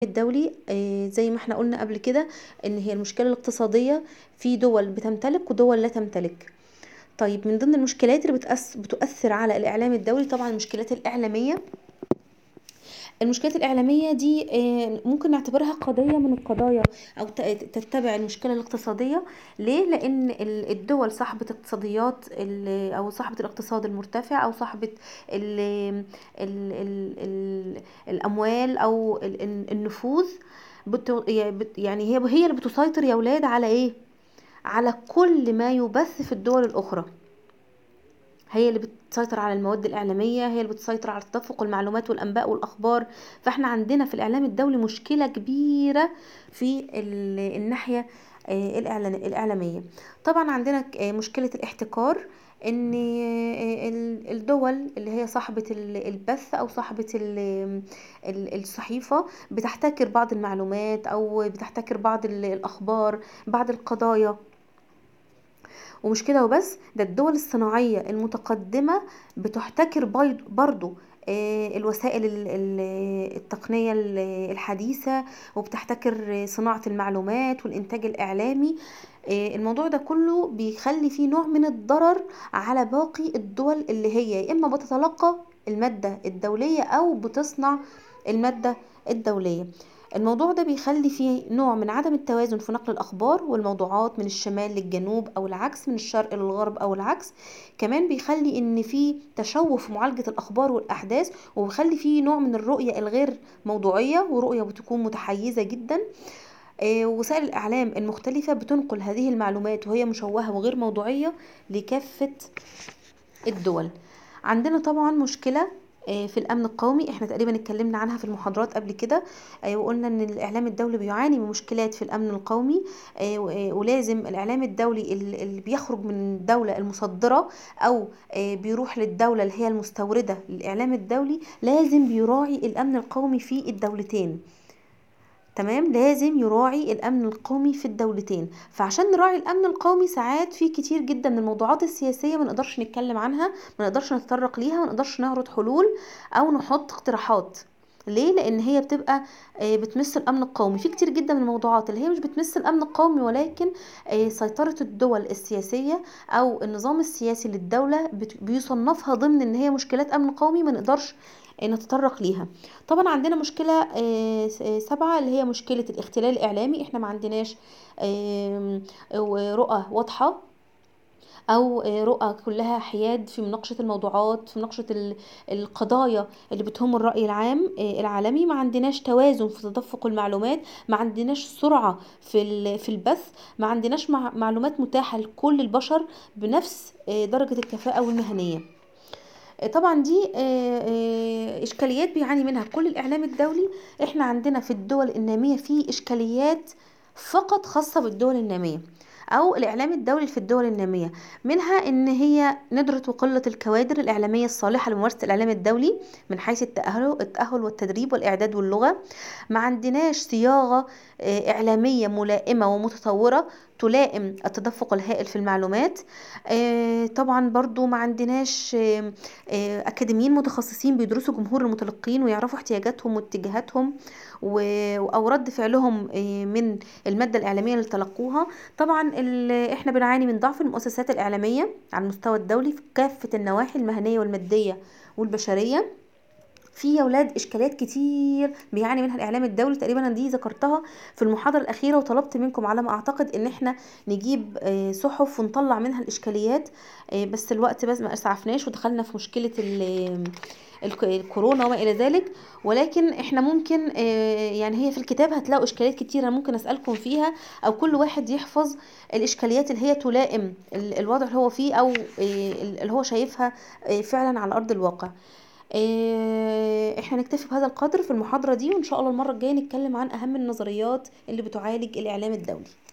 الدولي آه، زي ما احنا قلنا قبل كده ان هي المشكلة الاقتصادية في دول بتمتلك ودول لا تمتلك طيب من ضمن المشكلات اللي بتأث... بتؤثر على الإعلام الدولي طبعا المشكلات الإعلامية المشكلات الإعلامية دي آه، ممكن نعتبرها قضية من القضايا أو ت- تتبع المشكلة الاقتصادية ليه؟ لأن ال- الدول صاحبة اقتصاديات ال- أو صاحبة الاقتصاد المرتفع أو صاحبة ال ال ال ال الأموال أو ال- ال- النفوذ بت- يعني هي هي اللي بتسيطر يا ولاد على إيه؟ على كل ما يبث في الدول الأخرى هي اللي بتسيطر على المواد الإعلامية هي اللي بتسيطر على تدفق المعلومات والأنباء والأخبار فاحنا عندنا في الإعلام الدولي مشكلة كبيرة في ال- الناحية آه، الإعلان- الإعلامية طبعا عندنا ك- آه، مشكلة الاحتكار ان آه، ال- الدول اللي هي صاحبة ال- البث او صاحبة ال- ال- الصحيفة بتحتكر بعض المعلومات او بتحتكر بعض ال- الاخبار بعض القضايا ومش كده وبس ده الدول الصناعية المتقدمة بتحتكر بيض- برضو آه، الوسائل ال- ال- التقنية ال- الحديثة وبتحتكر صناعة المعلومات والإنتاج الإعلامي آه، الموضوع ده كله بيخلي فيه نوع من الضرر على باقي الدول اللي هي يا إما بتتلقى المادة الدولية أو بتصنع المادة الدولية الموضوع ده بيخلي فيه نوع من عدم التوازن في نقل الأخبار والموضوعات من الشمال للجنوب أو العكس من الشرق للغرب أو العكس كمان بيخلي إن في تشوه في معالجة الأخبار والأحداث وبيخلي فيه نوع من الرؤية الغير موضوعية ورؤية بتكون متحيزة جدا آه، وسائل الإعلام المختلفة بتنقل هذه المعلومات وهي مشوهة وغير موضوعية لكافة الدول عندنا طبعا مشكلة آه، في الامن القومي احنا تقريبا اتكلمنا عنها في المحاضرات قبل كده آه، وقلنا ان الاعلام الدولي بيعاني من مشكلات في الامن القومي آه، و- آه، ولازم الاعلام الدولي ال- اللي بيخرج من الدوله المصدره او آه، بيروح للدوله اللي هي المستورده للاعلام الدولي لازم بيراعي الامن القومي في الدولتين تمام لازم يراعي الامن القومي في الدولتين فعشان نراعي الامن القومي ساعات في كتير جدا من الموضوعات السياسيه ما نقدرش نتكلم عنها ما نقدرش نتطرق ليها ما نقدرش نعرض حلول او نحط اقتراحات ليه لان هي بتبقى آه، بتمس الامن القومي في كتير جدا من الموضوعات اللي هي مش بتمس الامن القومي ولكن آه، سيطره الدول السياسيه او النظام السياسي للدوله بت- بيصنفها ضمن ان هي مشكلات امن قومي ما نقدرش آه، نتطرق ليها طبعا عندنا مشكلة آه، س- آه، سبعة اللي هي مشكلة الاختلال الإعلامي احنا ما عندناش آم، رؤى واضحة أو آه، رؤى كلها حياد في مناقشة الموضوعات في مناقشة ال- القضايا اللي بتهم الرأي العام آه، العالمي ما عندناش توازن في تدفق المعلومات ما عندناش سرعة في ال- في البث ما عندناش مع- معلومات متاحة لكل البشر بنفس آه، درجة الكفاءة والمهنية طبعا دي آه، آه، اشكاليات بيعاني منها كل الاعلام الدولي احنا عندنا في الدول الناميه في اشكاليات فقط خاصه بالدول الناميه او الاعلام الدولي في الدول الناميه منها ان هي ندره وقله الكوادر الاعلاميه الصالحه لممارسه الاعلام الدولي من حيث التاهل التاهل والتدريب والاعداد واللغه ما عندناش صياغه آه، اعلاميه ملائمه ومتطوره تلائم التدفق الهائل في المعلومات آه، طبعا برضو ما عندناش آه، آه، أكاديميين متخصصين بيدرسوا جمهور المتلقين ويعرفوا احتياجاتهم واتجاهاتهم و- أو رد فعلهم آه، من المادة الإعلامية اللي تلقوها طبعا ال- احنا بنعاني من ضعف المؤسسات الإعلامية على المستوى الدولي في كافة النواحي المهنية والمادية والبشرية في يا ولاد اشكاليات كتير بيعاني منها الاعلام الدولي تقريبا انا دي ذكرتها في المحاضره الاخيره وطلبت منكم على ما اعتقد ان احنا نجيب آه، صحف ونطلع منها الاشكاليات آه، بس الوقت بس ما اسعفناش ودخلنا في مشكله ال- الك- الكورونا وما الى ذلك ولكن احنا ممكن آه، يعني هي في الكتاب هتلاقوا اشكاليات كتيره ممكن اسالكم فيها او كل واحد يحفظ الاشكاليات اللي هي تلائم ال- الوضع اللي هو فيه او آه، اللي هو شايفها آه، فعلا على ارض الواقع آه، احنا نكتفي بهذا القدر في المحاضرة دي وان شاء الله المرة الجاية نتكلم عن اهم النظريات اللي بتعالج الاعلام الدولي